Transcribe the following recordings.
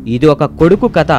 ఇది ఒక కొడుకు కథ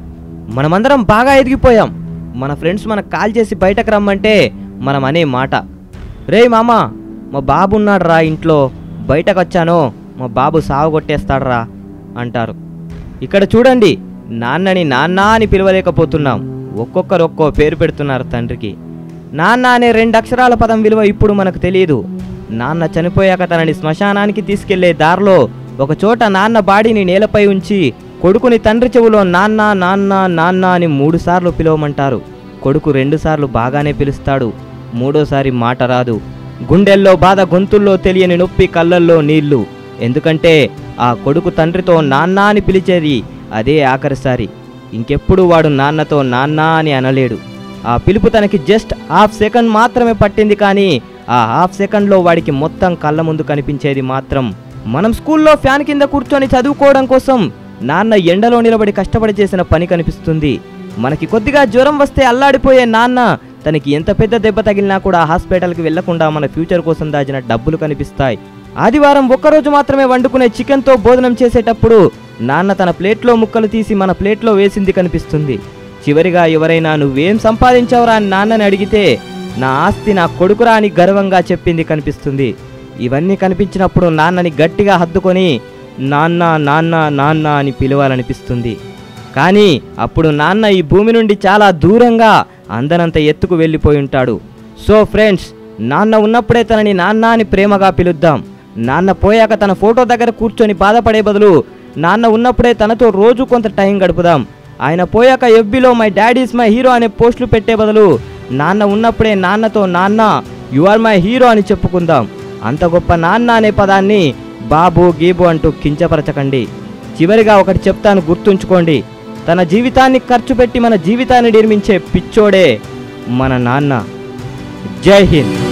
మనమందరం బాగా ఎదిగిపోయాం మన ఫ్రెండ్స్ మనకు కాల్ చేసి బయటకు రమ్మంటే మనం అనే మాట రే మామ మా బాబు ఉన్నాడు రా ఇంట్లో బయటకు వచ్చాను మా బాబు సాగు కొట్టేస్తాడ్రా అంటారు ఇక్కడ చూడండి నాన్నని నాన్న అని పిలవలేకపోతున్నాం ఒక్కొక్కరు ఒక్కో పేరు పెడుతున్నారు తండ్రికి నాన్న అనే రెండు అక్షరాల పదం విలువ ఇప్పుడు మనకు తెలియదు నాన్న చనిపోయాక తనని శ్మశానానికి తీసుకెళ్లే దారిలో ఒక చోట నాన్న బాడీని నేలపై ఉంచి కొడుకుని తండ్రి చెవులో నాన్న నాన్న నాన్న అని మూడుసార్లు పిలవమంటారు కొడుకు రెండుసార్లు బాగానే పిలుస్తాడు మూడోసారి మాట రాదు గుండెల్లో బాధ గొంతుల్లో తెలియని నొప్పి కళ్ళల్లో నీళ్లు ఎందుకంటే ఆ కొడుకు తండ్రితో నాన్న అని పిలిచేది అదే ఆఖరిసారి ఇంకెప్పుడు వాడు నాన్నతో నాన్న అని అనలేడు ఆ పిలుపు తనకి జస్ట్ హాఫ్ సెకండ్ మాత్రమే పట్టింది కానీ ఆ హాఫ్ సెకండ్లో వాడికి మొత్తం కళ్ళ ముందు కనిపించేది మాత్రం మనం స్కూల్లో ఫ్యాన్ కింద కూర్చొని చదువుకోవడం కోసం నాన్న ఎండలో నిలబడి కష్టపడి చేసిన పని కనిపిస్తుంది మనకి కొద్దిగా జ్వరం వస్తే అల్లాడిపోయే నాన్న తనకి ఎంత పెద్ద దెబ్బ తగిలినా కూడా హాస్పిటల్కి వెళ్లకుండా మన ఫ్యూచర్ కోసం దాచిన డబ్బులు కనిపిస్తాయి ఆదివారం ఒక్కరోజు మాత్రమే వండుకునే చికెన్తో భోజనం చేసేటప్పుడు నాన్న తన ప్లేట్లో ముక్కలు తీసి మన ప్లేట్లో వేసింది కనిపిస్తుంది చివరిగా ఎవరైనా నువ్వేం సంపాదించావురా అని నాన్నని అడిగితే నా ఆస్తి నా కొడుకురా అని గర్వంగా చెప్పింది కనిపిస్తుంది ఇవన్నీ కనిపించినప్పుడు నాన్నని గట్టిగా హత్తుకొని నాన్న నాన్న నాన్న అని పిలవాలనిపిస్తుంది కానీ అప్పుడు నాన్న ఈ భూమి నుండి చాలా దూరంగా అందనంత ఎత్తుకు వెళ్ళిపోయి ఉంటాడు సో ఫ్రెండ్స్ నాన్న ఉన్నప్పుడే తనని నాన్న అని ప్రేమగా పిలుద్దాం నాన్న పోయాక తన ఫోటో దగ్గర కూర్చొని బాధపడే బదులు నాన్న ఉన్నప్పుడే తనతో రోజు కొంత టైం గడుపుదాం ఆయన పోయాక ఎఫ్బీలో మై డాడీస్ మై హీరో అనే పోస్టులు పెట్టే బదులు నాన్న ఉన్నప్పుడే నాన్నతో నాన్న యు ఆర్ మై హీరో అని చెప్పుకుందాం అంత గొప్ప నాన్న అనే పదాన్ని బాబు గీబు అంటూ కించపరచకండి చివరిగా ఒకటి చెప్తాను గుర్తుంచుకోండి తన జీవితాన్ని ఖర్చు పెట్టి మన జీవితాన్ని నిర్మించే పిచ్చోడే మన నాన్న జై హింద్